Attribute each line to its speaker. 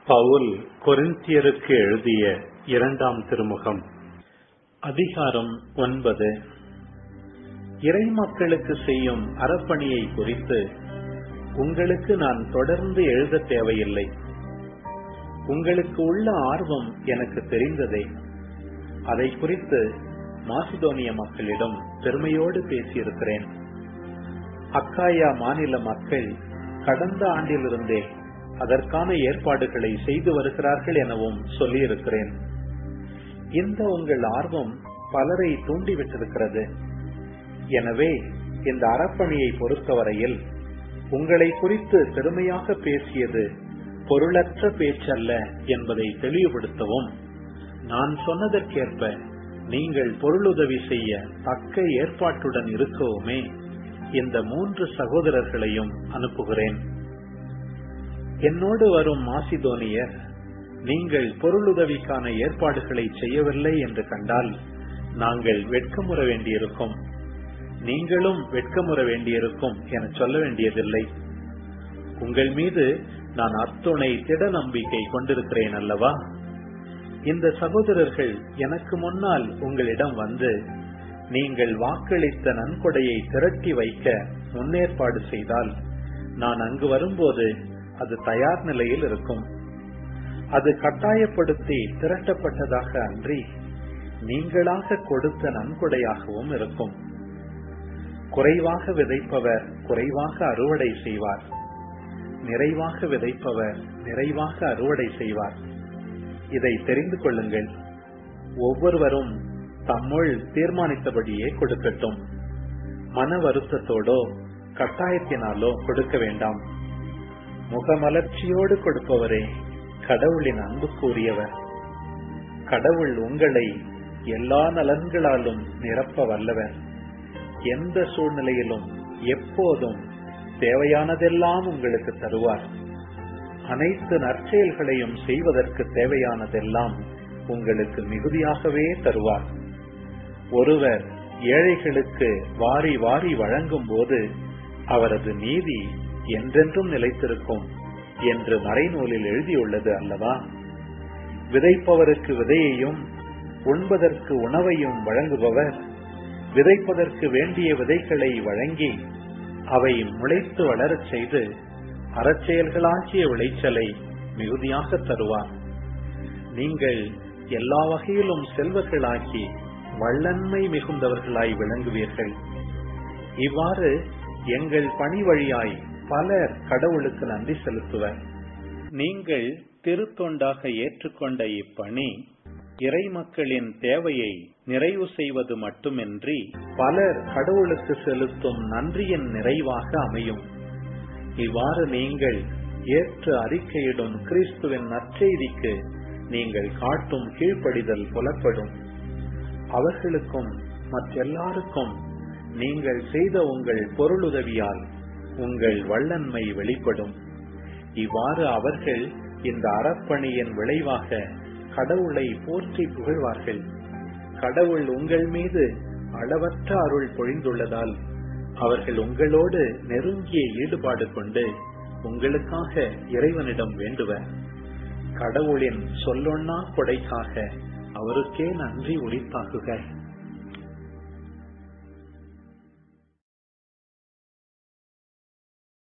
Speaker 1: பவுல் கொரிந்தியருக்கு எழுதிய இரண்டாம் திருமுகம் அதிகாரம் ஒன்பது இறைமக்களுக்கு செய்யும் அறப்பணியை குறித்து உங்களுக்கு நான் தொடர்ந்து எழுத தேவையில்லை உங்களுக்கு உள்ள ஆர்வம் எனக்கு தெரிந்ததே அதை குறித்து மாசிதோனிய மக்களிடம் பெருமையோடு பேசியிருக்கிறேன் அக்காயா மாநில மக்கள் கடந்த ஆண்டிலிருந்தே அதற்கான ஏற்பாடுகளை செய்து வருகிறார்கள் எனவும் சொல்லியிருக்கிறேன் இந்த உங்கள் ஆர்வம் பலரை தூண்டிவிட்டிருக்கிறது எனவே இந்த அறப்பணியை பொறுத்தவரையில் உங்களை குறித்து பெருமையாக பேசியது பொருளற்ற பேச்சல்ல என்பதை தெளிவுபடுத்தவும் நான் சொன்னதற்கேற்ப நீங்கள் பொருளுதவி செய்ய தக்க ஏற்பாட்டுடன் இருக்கவுமே இந்த மூன்று சகோதரர்களையும் அனுப்புகிறேன் என்னோடு வரும் மாசிதோனியர் நீங்கள் பொருளுதவிக்கான ஏற்பாடுகளை செய்யவில்லை என்று கண்டால் நாங்கள் வெட்கமுற வேண்டியிருக்கும் நீங்களும் வெட்கமுற வேண்டியிருக்கும் என சொல்ல வேண்டியதில்லை உங்கள் மீது நான் அத்துணை திட நம்பிக்கை கொண்டிருக்கிறேன் அல்லவா இந்த சகோதரர்கள் எனக்கு முன்னால் உங்களிடம் வந்து நீங்கள் வாக்களித்த நன்கொடையை திரட்டி வைக்க முன்னேற்பாடு செய்தால் நான் அங்கு வரும்போது அது தயார் நிலையில் இருக்கும் அது கட்டாயப்படுத்தி திரட்டப்பட்டதாக அன்றி நீங்களாக கொடுத்த நன்கொடையாகவும் இருக்கும் குறைவாக விதைப்பவர் குறைவாக அறுவடை செய்வார் நிறைவாக விதைப்பவர் நிறைவாக அறுவடை செய்வார் இதை தெரிந்து கொள்ளுங்கள் ஒவ்வொருவரும் தம்முள் தீர்மானித்தபடியே கொடுக்கட்டும் மன வருத்தத்தோடோ கட்டாயத்தினாலோ கொடுக்க வேண்டாம் முகமலர்ச்சியோடு கொடுப்பவரே கடவுளின் அன்புக்குரியவர் கடவுள் உங்களை எல்லா நலன்களாலும் நிரப்ப வல்லவர் எந்த சூழ்நிலையிலும் எப்போதும் தேவையானதெல்லாம் உங்களுக்கு தருவார் அனைத்து நற்செயல்களையும் செய்வதற்கு தேவையானதெல்லாம் உங்களுக்கு மிகுதியாகவே தருவார் ஒருவர் ஏழைகளுக்கு வாரி வாரி வழங்கும் போது அவரது நீதி என்றென்றும் நிலைத்திருக்கும் என்று மறைநூலில் எழுதியுள்ளது அல்லவா விதைப்பவருக்கு விதையையும் உண்பதற்கு உணவையும் வழங்குபவர் விதைப்பதற்கு வேண்டிய விதைகளை வழங்கி அவை முளைத்து வளரச் செய்து அறச்செயல்களாகிய விளைச்சலை மிகுதியாக தருவார் நீங்கள் எல்லா வகையிலும் செல்வர்களாக்கி வள்ளன்மை மிகுந்தவர்களாய் விளங்குவீர்கள் இவ்வாறு எங்கள் பணி வழியாய் பலர் கடவுளுக்கு நன்றி செலுத்துவர் நீங்கள் திருத்தொண்டாக ஏற்றுக்கொண்ட இப்பணி இறை மக்களின் தேவையை நிறைவு செய்வது மட்டுமின்றி பலர் கடவுளுக்கு செலுத்தும் நன்றியின் நிறைவாக அமையும் இவ்வாறு நீங்கள் ஏற்று அறிக்கையிடும் கிறிஸ்துவின் நற்செய்திக்கு நீங்கள் காட்டும் கீழ்ப்படிதல் புலப்படும் அவர்களுக்கும் மற்றெல்லாருக்கும் நீங்கள் செய்த உங்கள் பொருளுதவியால் உங்கள் வல்லன்மை வெளிப்படும் இவ்வாறு அவர்கள் இந்த அறப்பணியின் விளைவாக கடவுளை போற்றி புகழ்வார்கள் கடவுள் உங்கள் மீது அளவற்ற அருள் பொழிந்துள்ளதால் அவர்கள் உங்களோடு நெருங்கிய ஈடுபாடு கொண்டு உங்களுக்காக இறைவனிடம் வேண்டுவர் கடவுளின் சொல்லொன்னா கொடைக்காக அவருக்கே நன்றி உரித்தாகுக